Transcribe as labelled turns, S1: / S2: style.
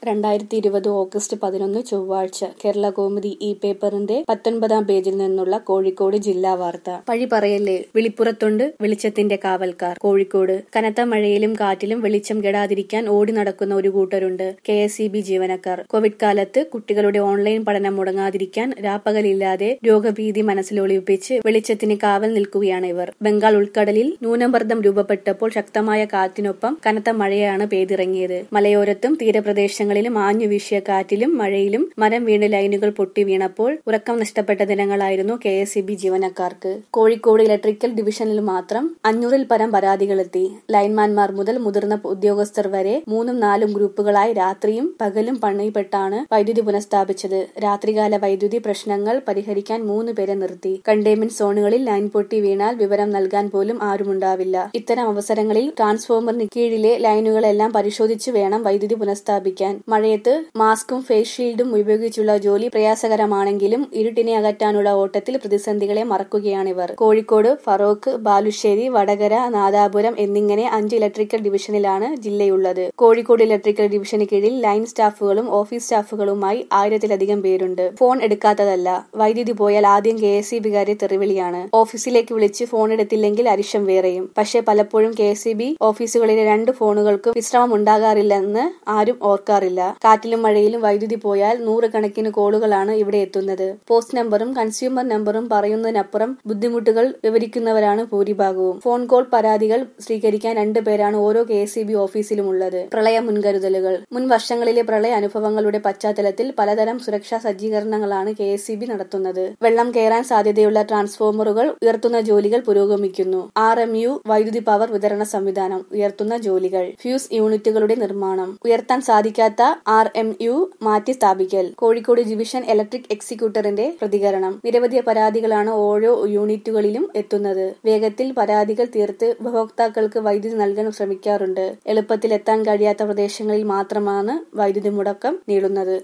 S1: രണ്ടായിരത്തി ഇരുപത് ഓഗസ്റ്റ് പതിനൊന്ന് ചൊവ്വാഴ്ച കേരള കൗമുദി ഈ പേപ്പറിന്റെ പത്തൊൻപതാം പേജിൽ നിന്നുള്ള കോഴിക്കോട് ജില്ലാ വാർത്ത പഴി പറയല്ലേ വിളിപ്പുറത്തുണ്ട് വെളിച്ചത്തിന്റെ കാവൽക്കാർ കോഴിക്കോട് കനത്ത മഴയിലും കാറ്റിലും വെളിച്ചം കെടാതിരിക്കാൻ ഓടി നടക്കുന്ന ഒരു കൂട്ടരുണ്ട് കെ എസ് ഇ ബി ജീവനക്കാർ കോവിഡ് കാലത്ത് കുട്ടികളുടെ ഓൺലൈൻ പഠനം മുടങ്ങാതിരിക്കാൻ രാപ്പകലില്ലാതെ രോഗഭീതി മനസ്സിലൊളിപ്പിച്ച് വെളിച്ചത്തിന് കാവൽ നിൽക്കുകയാണ് ഇവർ ബംഗാൾ ഉൾക്കടലിൽ ന്യൂനമർദ്ദം രൂപപ്പെട്ടപ്പോൾ ശക്തമായ കാറ്റിനൊപ്പം കനത്ത മഴയാണ് പെയ്തിറങ്ങിയത് മലയോരത്തും തീരപ്രദേശങ്ങളിലും ആഞ്ഞു വീശിയ കാറ്റിലും മഴയിലും മരം വീണ് ലൈനുകൾ പൊട്ടി വീണപ്പോൾ ഉറക്കം നഷ്ടപ്പെട്ട ദിനങ്ങളായിരുന്നു കെ എസ് ഇ ബി ജീവനക്കാർക്ക് കോഴിക്കോട് ഇലക്ട്രിക്കൽ ഡിവിഷനിൽ മാത്രം അഞ്ഞൂറിൽ പരം പരാതികളെത്തി ലൈൻമാൻമാർ മുതൽ മുതിർന്ന ഉദ്യോഗസ്ഥർ വരെ മൂന്നും നാലും ഗ്രൂപ്പുകളായി രാത്രിയും പകലും പണിപ്പെട്ടാണ് വൈദ്യുതി പുനഃസ്ഥാപിച്ചത് രാത്രികാല വൈദ്യുതി പ്രശ്നങ്ങൾ പരിഹരിക്കാൻ മൂന്ന് പേരെ നിർത്തി കണ്ടെയ്ൻമെന്റ് സോണുകളിൽ ലൈൻ പൊട്ടി വീണാൽ വിവരം നൽകാൻ പോലും ആരുമുണ്ടാവില്ല ഇത്തരം അവസരങ്ങളിൽ ട്രാൻസ്ഫോമറിന് കീഴിലെ ലൈനുകളെല്ലാം പരിശോധിച്ചു വേണം വൈദ്യുതി പുനഃസ്ഥാപിക്കാൻ മഴയത്ത് മാസ്കും ഫേസ് ഷീൽഡും ഉപയോഗിച്ചുള്ള ജോലി പ്രയാസകരമാണെങ്കിലും ഇരുട്ടിനെ അകറ്റാനുള്ള ഓട്ടത്തിൽ പ്രതിസന്ധികളെ മറക്കുകയാണിവർ കോഴിക്കോട് ഫറോക്ക് ബാലുശ്ശേരി വടകര നാദാപുരം എന്നിങ്ങനെ അഞ്ച് ഇലക്ട്രിക്കൽ ഡിവിഷനിലാണ് ജില്ലയുള്ളത് കോഴിക്കോട് ഇലക്ട്രിക്കൽ ഡിവിഷന് കീഴിൽ ലൈൻ സ്റ്റാഫുകളും ഓഫീസ് സ്റ്റാഫുകളുമായി ആയിരത്തിലധികം പേരുണ്ട് ഫോൺ എടുക്കാത്തതല്ല വൈദ്യുതി പോയാൽ ആദ്യം കെ എസ് ഇ ബികാരെ തെറിവിളിയാണ് ഓഫീസിലേക്ക് വിളിച്ച് ഫോൺ എടുത്തില്ലെങ്കിൽ അരിശം വേറെയും പക്ഷേ പലപ്പോഴും കെ എസ് ഇ ബി ഓഫീസുകളിലെ രണ്ട് ഫോണുകൾക്കും വിശ്രമം ഉണ്ടാകാറില്ലെന്ന് ആരും ഓർക്കാറില്ല കാറ്റിലും മഴയിലും വൈദ്യുതി പോയാൽ നൂറുകണക്കിന് കോളുകളാണ് ഇവിടെ എത്തുന്നത് പോസ്റ്റ് നമ്പറും കൺസ്യൂമർ നമ്പറും പറയുന്നതിനപ്പുറം ബുദ്ധിമുട്ടുകൾ വിവരിക്കുന്നവരാണ് ഭൂരിഭാഗവും ഫോൺ കോൾ പരാതികൾ സ്വീകരിക്കാൻ രണ്ടുപേരാണ് ഓരോ കെ എസ് ബി ഓഫീസിലുമുള്ളത് പ്രളയ മുൻകരുതലുകൾ മുൻ വർഷങ്ങളിലെ പ്രളയ അനുഭവങ്ങളുടെ പശ്ചാത്തലത്തിൽ പലതരം സുരക്ഷാ സജ്ജീകരണങ്ങളാണ് കെ എസ് ബി നടത്തുന്നത് വെള്ളം കയറാൻ സാധ്യതയുള്ള ട്രാൻസ്ഫോമറുകൾ ഉയർത്തുന്ന ജോലികൾ പുരോഗമിക്കുന്നു ആർ എം യു വൈദ്യുതി പവർ വിതരണ സംവിധാനം ഉയർത്തുന്ന ജോലികൾ ഫ്യൂസ് യൂണിറ്റുകളുടെ നിർമ്മാണം ഉയർത്താൻ സാധിക്കാത്ത ആർ എം യു മാറ്റി സ്ഥാപിക്കൽ കോഴിക്കോട് ഡിവിഷൻ ഇലക്ട്രിക് എക്സിക്യൂട്ടറിന്റെ പ്രതികരണം നിരവധി പരാതികളാണ് ഓരോ യൂണിറ്റുകളിലും എത്തുന്നത് വേഗത്തിൽ പരാതികൾ തീർത്ത് ഉപഭോക്താക്കൾക്ക് വൈദ്യുതി നൽകാൻ ശ്രമിക്കാറുണ്ട് എളുപ്പത്തിൽ എത്താൻ കഴിയാത്ത പ്രദേശങ്ങളിൽ മാത്രമാണ് വൈദ്യുതി മുടക്കം നീളുന്നത്